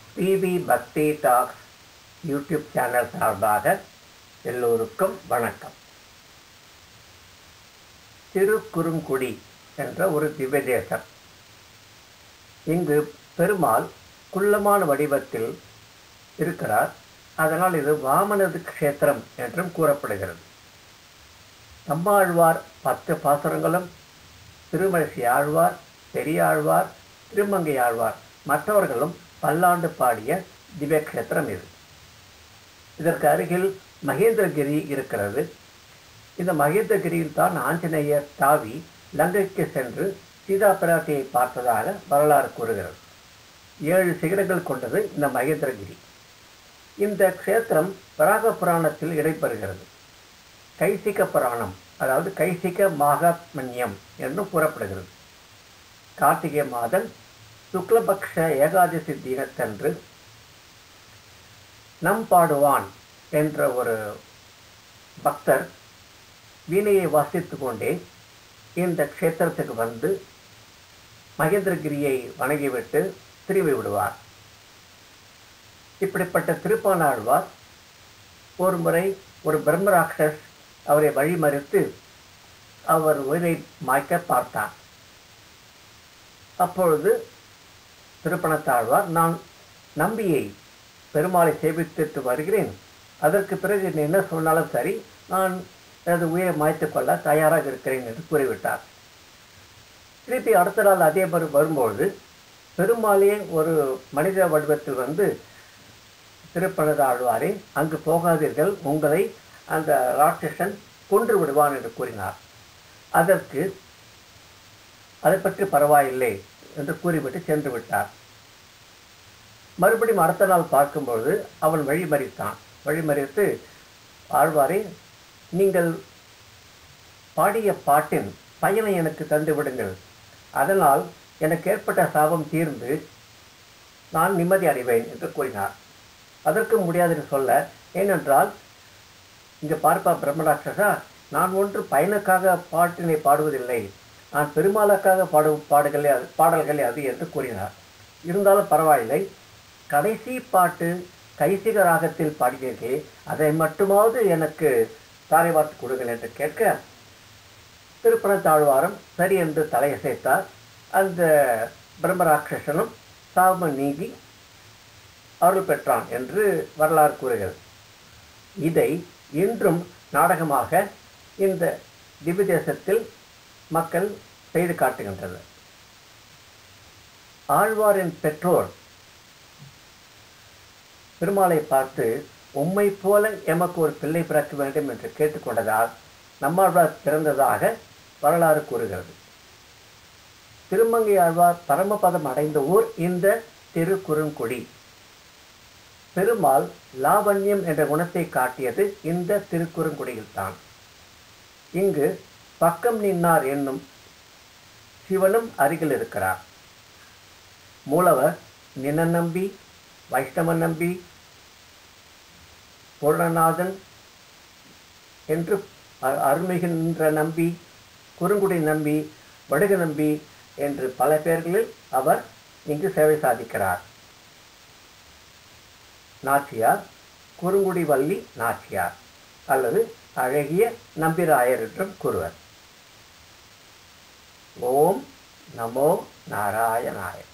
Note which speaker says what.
Speaker 1: PV பக்தி tax YouTube channel சார்பாக எல்லோருக்கும் வணக்கம் திருக்குறுங்குடி என்ற ஒரு திவ்ய தேசம் இங்கு பெருமாள் குள்ளமான வடிவத்தில் இருக்கிறார் அதனால் இது வாமனது க்ஷேத்திரம் என்றும் கூறப்படுகிறது நம்மாழ்வார் பத்து பாசுரங்களும் திருமழிசை ஆழ்வார் பெரியாழ்வார் திருமங்கை ஆழ்வார் மற்றவர்களும் பல்லாண்டு பாடிய திவ்ய க்ஷேத்திரம் இது இதற்கு அருகில் மகேந்திரகிரி இருக்கிறது இந்த மகேந்திரகிரியில் தான் ஆஞ்சநேயர் தாவி லங்கைக்கு சென்று சீதா பிராட்டியை பார்த்ததாக வரலாறு கூறுகிறது ஏழு சிகரங்கள் கொண்டது இந்த மகேந்திரகிரி இந்த க்ஷேத்திரம் வராக புராணத்தில் இடைபெறுகிறது கைசிக புராணம் அதாவது கைசிக மகாத்மன்யம் என்றும் கூறப்படுகிறது கார்த்திகை மாதம் சுக்லபக்ஷ ஏகாதசி தினத்தன்று நம் பாடுவான் என்ற ஒரு பக்தர் வீணையை வாசித்து கொண்டே இந்த க்ஷேத்திரத்துக்கு வந்து மகேந்திரகிரியை வணங்கிவிட்டு திரும்பி விடுவார் இப்படிப்பட்ட திருப்பானாழ்வார் ஒரு முறை ஒரு பிரம்மராட்சஸ் அவரை வழிமறித்து அவர் உயிரை மாய்க்க பார்த்தார் அப்பொழுது திருப்பணத்தாழ்வார் நான் நம்பியை பெருமாளை சேவித்துட்டு வருகிறேன் அதற்கு பிறகு நீ என்ன சொன்னாலும் சரி நான் எனது உயிரை மாய்த்து கொள்ள தயாராக இருக்கிறேன் என்று கூறிவிட்டார் திருப்பி அடுத்த நாள் அதே மாதிரி வரும்பொழுது பெருமாளே ஒரு மனித வடிவத்தில் வந்து திருப்பணதாழ்வாரே அங்கு போகாதீர்கள் உங்களை அந்த ராட்சசன் கொன்று விடுவான் என்று கூறினார் அதற்கு அதை பற்றி பரவாயில்லை என்று கூறிவிட்டு சென்று விட்டார் மறுபடியும் அடுத்த நாள் பார்க்கும்பொழுது அவன் வழிமறித்தான் வழிமறித்து ஆழ்வாரை நீங்கள் பாடிய பாட்டின் பயனை எனக்கு தந்து விடுங்கள் அதனால் எனக்கு ஏற்பட்ட சாபம் தீர்ந்து நான் நிம்மதி அடைவேன் என்று கூறினார் அதற்கு முடியாது என்று சொல்ல ஏனென்றால் இங்கே பார்ப்பா பிரம்மராட்சசா நான் ஒன்று பயனுக்காக பாட்டினை பாடுவதில்லை நான் பெருமாளுக்காக பாடு பாடுகளே அது பாடல்களே அது என்று கூறினார் இருந்தாலும் பரவாயில்லை கடைசி பாட்டு கைசிக ராகத்தில் பாடியதே அதை மட்டுமாவது எனக்கு தாரை வார்த்து கொடுங்கள் என்று கேட்க திருப்பணத்தாழ்வாரம் சரி என்று தலையசைத்தார் அந்த பிரம்மராட்சசனும் சாபம் நீங்கி அருள் பெற்றான் என்று வரலாறு கூறுகிறது இதை இன்றும் நாடகமாக இந்த திவ்ய தேசத்தில் மக்கள் செய்து காட்டுகின்றனர் ஆழ்வாரின் பெற்றோர் பெருமாளை பார்த்து உம்மை போல எமக்கு ஒரு பிள்ளை பிறக்க வேண்டும் என்று கேட்டுக்கொண்டதால் நம்மாழ்வார் பிறந்ததாக வரலாறு கூறுகிறது திருமங்கை ஆழ்வார் பரமபதம் அடைந்த ஊர் இந்த திருக்குறுங்குடி பெருமாள் லாவண்யம் என்ற குணத்தை காட்டியது இந்த திருக்குறுங்குடியில்தான் இங்கு பக்கம் நின்னார் என்னும் சிவனும் அருகில் இருக்கிறார் மூலவர் நின நம்பி வைஷ்ணவ நம்பி பூர்ணநாதன் என்று அருள்மிகின்ற நம்பி குறுங்குடி நம்பி வடுக நம்பி என்று பல பெயர்களில் அவர் இங்கு சேவை சாதிக்கிறார் நாச்சியார் குறுங்குடி வள்ளி நாச்சியார் அல்லது அழகிய நம்பிராயர் என்றும் கூறுவர் ஓம் நமோ நாராயணாய